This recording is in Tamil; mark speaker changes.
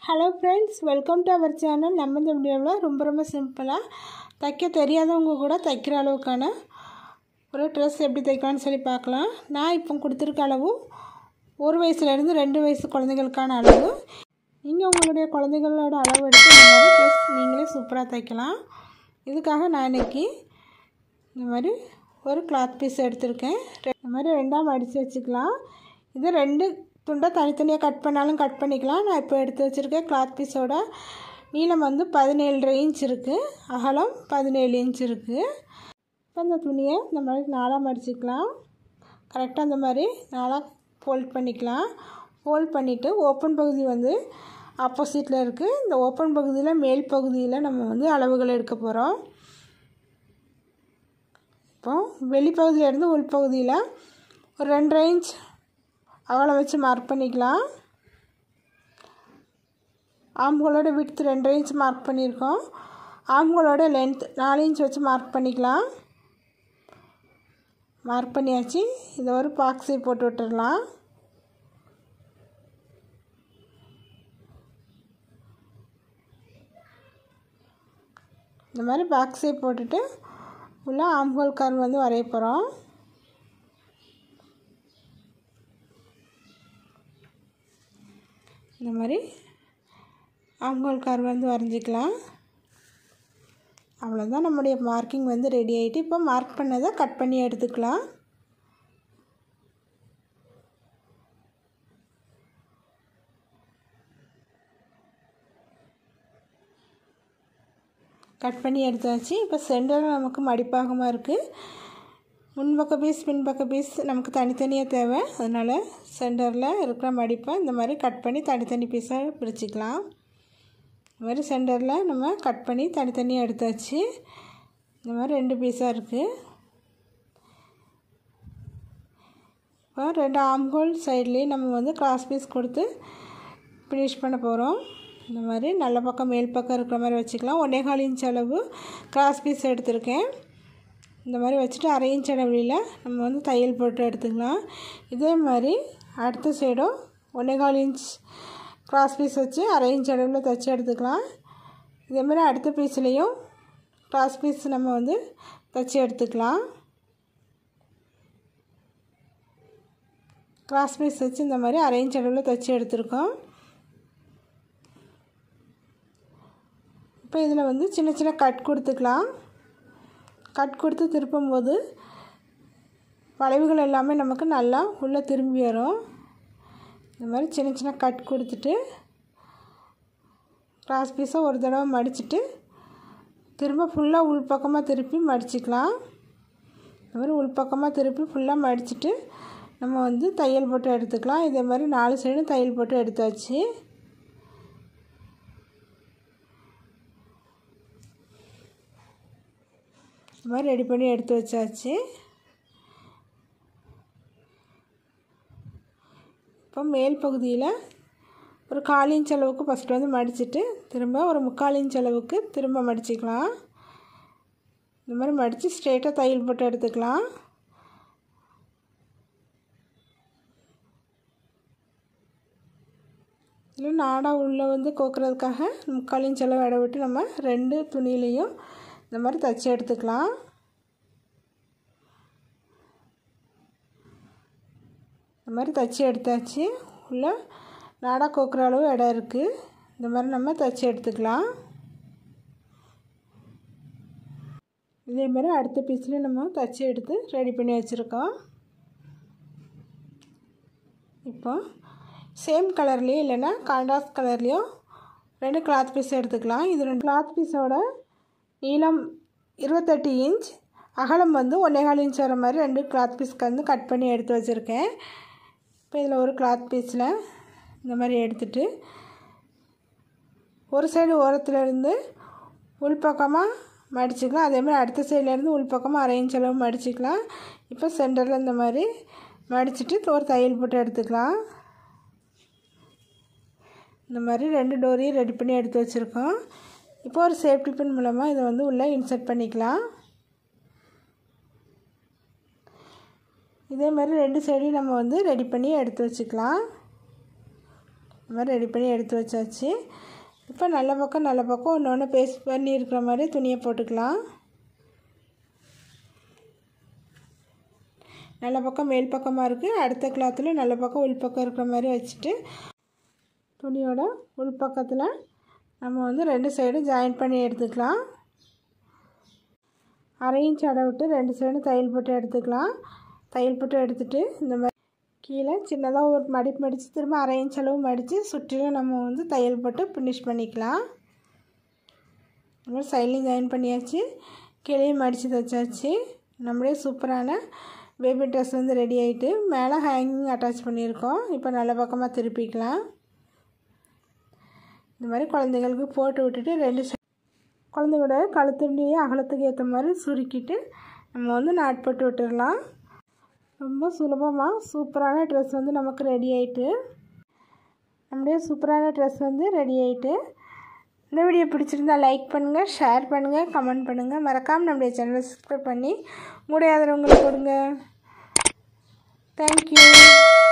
Speaker 1: hello friends welcome to our channel நம்ம இந்த வீடியோவில் ரொம்ப ரொம்ப சிம்பிளாக தைக்க தெரியாதவங்க கூட தைக்கிற அளவுக்கான ஒரு ட்ரெஸ் எப்படி தைக்கலாம்னு சொல்லி பார்க்கலாம் நான் இப்போ கொடுத்துருக்க அளவு ஒரு வயசுலேருந்து ரெண்டு வயசு குழந்தைகளுக்கான அளவு நீங்கள் உங்களுடைய குழந்தைகளோட அளவு எடுத்து இந்த மாதிரி ட்ரெஸ் நீங்களே சூப்பராக தைக்கலாம் இதுக்காக நான் இன்றைக்கி இந்த மாதிரி ஒரு கிளாத் பீஸ் எடுத்திருக்கேன் இந்த மாதிரி ரெண்டாக மடித்து வச்சுக்கலாம் இது ரெண்டு துண்டை தனித்தனியாக கட் பண்ணாலும் கட் பண்ணிக்கலாம் நான் இப்போ எடுத்து வச்சுருக்கேன் கிளாத் பீஸோட நீளம் வந்து பதினேழு இன்ச் இருக்குது அகலம் பதினேழு இன்ச் இருக்குது இப்போ இந்த துணியை இந்த மாதிரி நாலாக மடிச்சுக்கலாம் கரெக்டாக இந்த மாதிரி நாலாக ஃபோல்ட் பண்ணிக்கலாம் ஃபோல்ட் பண்ணிவிட்டு ஓப்பன் பகுதி வந்து ஆப்போசிட்டில் இருக்குது இந்த ஓப்பன் பகுதியில் மேல் பகுதியில் நம்ம வந்து அளவுகள் எடுக்க போகிறோம் இப்போ வெளிப்பகுதியிலேருந்து உள்பகுதியில் ஒரு ரெண்டரை இன்ச் அகலம் வச்சு மார்க் பண்ணிக்கலாம் ஆம்களோட விட்த் ரெண்டரை இன்ச் மார்க் பண்ணியிருக்கோம் ஆம்களோட லென்த் நாலு இன்ச் வச்சு மார்க் பண்ணிக்கலாம் மார்க் பண்ணியாச்சு இதை ஒரு பாக்ஸை போட்டு விட்டுடலாம் இந்த மாதிரி பாக்ஸை போட்டுட்டு உள்ள ஆம்ஹோல் கர்வ் வந்து வரைய போகிறோம் இந்த மாதிரி ஆம்ஹோல் கர்வ் வந்து வரைஞ்சிக்கலாம் அவ்வளோதான் நம்முடைய மார்க்கிங் வந்து ரெடி ஆகிட்டு இப்போ மார்க் பண்ணதை கட் பண்ணி எடுத்துக்கலாம் கட் பண்ணி எடுத்தாச்சு இப்போ சென்டரில் நமக்கு மடிப்பாகமாக இருக்குது முன்பக்க பீஸ் பின்பக்க பீஸ் நமக்கு தனித்தனியாக தேவை அதனால் சென்டரில் இருக்கிற மடிப்பை இந்த மாதிரி கட் பண்ணி தனித்தனி பீஸாக பிரிச்சுக்கலாம் இந்த மாதிரி சென்டரில் நம்ம கட் பண்ணி தனித்தனியாக எடுத்தாச்சு இந்த மாதிரி ரெண்டு பீஸாக இருக்குது இப்போ ரெண்டு ஆம்ஹோல் சைட்லேயும் நம்ம வந்து கிராஸ் பீஸ் கொடுத்து ஃபினிஷ் பண்ண போகிறோம் இந்த மாதிரி நல்ல பக்கம் மேல் பக்கம் இருக்கிற மாதிரி வச்சுக்கலாம் ஒன்றே கால் இன்ச் அளவு கிராஸ் பீஸ் எடுத்திருக்கேன் இந்த மாதிரி வச்சுட்டு அரை இன்ச் அளவில் நம்ம வந்து தையல் போட்டு எடுத்துக்கலாம் இதே மாதிரி அடுத்த சைடும் ஒன்றே கால் இன்ச் கிராஸ் பீஸ் வச்சு அரை இன்ச் அளவில் தைச்சி எடுத்துக்கலாம் இதேமாதிரி அடுத்த பீஸ்லேயும் கிராஸ் பீஸ் நம்ம வந்து தைச்சி எடுத்துக்கலாம் கிராஸ் பீஸ் வச்சு இந்த மாதிரி அரை இன்ச் அளவில் தைச்சி எடுத்துருக்கோம் இப்போ இதில் வந்து சின்ன சின்ன கட் கொடுத்துக்கலாம் கட் கொடுத்து திருப்பும் போது வளைவுகள் எல்லாமே நமக்கு நல்லா உள்ளே திரும்பி வரும் இந்த மாதிரி சின்ன சின்ன கட் கொடுத்துட்டு கிராஸ் பீஸை ஒரு தடவை மடிச்சுட்டு திரும்ப ஃபுல்லாக உள்பக்கமாக திருப்பி மடிச்சுக்கலாம் இந்த மாதிரி உள்பக்கமாக திருப்பி ஃபுல்லாக மடிச்சுட்டு நம்ம வந்து தையல் போட்டு எடுத்துக்கலாம் இதே மாதிரி நாலு சைடும் தையல் போட்டு எடுத்தாச்சு இந்த மாதிரி ரெடி பண்ணி எடுத்து வச்சாச்சு இப்போ மேல் பகுதியில் ஒரு கால் இன்ச் அளவுக்கு ஃபஸ்ட்டு வந்து மடிச்சுட்டு திரும்ப ஒரு முக்கால் இன்ச் அளவுக்கு திரும்ப மடிச்சுக்கலாம் இந்த மாதிரி மடித்து ஸ்ட்ரெயிட்டாக தையல் போட்டு எடுத்துக்கலாம் இல்லை நாடாக உள்ளே வந்து கோக்குறதுக்காக முக்கால் இன்ச் அளவு இட விட்டு நம்ம ரெண்டு துணியிலையும் இந்த மாதிரி தைச்சி எடுத்துக்கலாம் இந்த மாதிரி தைச்சி எடுத்தாச்சு உள்ள நாடாக கோக்குற அளவு இடம் இருக்குது இந்த மாதிரி நம்ம தைச்சி எடுத்துக்கலாம் இதே மாதிரி அடுத்த பீஸ்லேயும் நம்ம தைச்சி எடுத்து ரெடி பண்ணி வச்சுருக்கோம் இப்போ சேம் கலர்லேயும் இல்லைன்னா கான்ட்ராஸ்ட் கலர்லேயும் ரெண்டு கிளாத் பீஸ் எடுத்துக்கலாம் இது ரெண்டு கிளாத் பீஸோட நீளம் இருபத்தெட்டு இன்ச் அகலம் வந்து ஒன்றேகால் இன்ச் வர மாதிரி ரெண்டு கிளாத் பீஸ்க்கு வந்து கட் பண்ணி எடுத்து வச்சுருக்கேன் இப்போ இதில் ஒரு கிளாத் பீஸில் இந்த மாதிரி எடுத்துட்டு ஒரு சைடு ஓரத்துலேருந்து உள்பக்கமாக மடிச்சுக்கலாம் அதேமாதிரி அடுத்த சைட்லேருந்து உள்பக்கமாக அரை இன்ச் அளவு மடிச்சுக்கலாம் இப்போ சென்டரில் இந்த மாதிரி மடிச்சுட்டு ஒரு தையல் போட்டு எடுத்துக்கலாம் இந்த மாதிரி ரெண்டு டோரையும் ரெடி பண்ணி எடுத்து வச்சுருக்கோம் இப்போ ஒரு சேஃப்டி பின் மூலமாக இதை வந்து உள்ளே இன்சர்ட் பண்ணிக்கலாம் இதே மாதிரி ரெண்டு சைடையும் நம்ம வந்து ரெடி பண்ணி எடுத்து வச்சுக்கலாம் இந்த மாதிரி ரெடி பண்ணி எடுத்து வச்சாச்சு இப்போ நல்ல பக்கம் நல்ல பக்கம் ஒன்று ஒன்று பேஸ்ட் பண்ணி இருக்கிற மாதிரி துணியை போட்டுக்கலாம் நல்ல பக்கம் மேல் பக்கமாக இருக்குது அடுத்த கிளாத்தில் நல்ல பக்கம் உள் பக்கம் இருக்கிற மாதிரி வச்சுட்டு துணியோட உள் பக்கத்தில் நம்ம வந்து ரெண்டு சைடும் ஜாயின் பண்ணி எடுத்துக்கலாம் அரை இன்ச் அடை விட்டு ரெண்டு சைடும் தையல் போட்டு எடுத்துக்கலாம் தையல் போட்டு எடுத்துகிட்டு இந்த மாதிரி கீழே சின்னதாக ஒரு மடிப்பு மடித்து திரும்ப அரை இன்ச் அளவு மடித்து சுற்றிலும் நம்ம வந்து தையல் போட்டு ஃபினிஷ் பண்ணிக்கலாம் இந்த மாதிரி சைட்லையும் ஜாயின் பண்ணியாச்சு கீழே மடித்து தைச்சாச்சு நம்மளே சூப்பரான பேபி ட்ரெஸ் வந்து ரெடி ஆகிட்டு மேலே ஹேங்கிங் அட்டாச் பண்ணியிருக்கோம் இப்போ நல்ல பக்கமாக திருப்பிக்கலாம் இந்த மாதிரி குழந்தைங்களுக்கு போட்டு விட்டுட்டு ரெண்டு குழந்தையோட கழுத்துடைய அகலத்துக்கு ஏற்ற மாதிரி சுருக்கிட்டு நம்ம வந்து நாட் போட்டு விட்டுடலாம் ரொம்ப சுலபமாக சூப்பரான ட்ரெஸ் வந்து நமக்கு ரெடி ஆகிட்டு நம்முடைய சூப்பரான ட்ரெஸ் வந்து ரெடி ஆகிட்டு இந்த வீடியோ பிடிச்சிருந்தா லைக் பண்ணுங்கள் ஷேர் பண்ணுங்கள் கமெண்ட் பண்ணுங்கள் மறக்காமல் நம்முடைய சேனலை சப்ஸ்கிரைப் பண்ணி உங்களுடைய ஆதரவுங்களை கொடுங்க தேங்க்யூ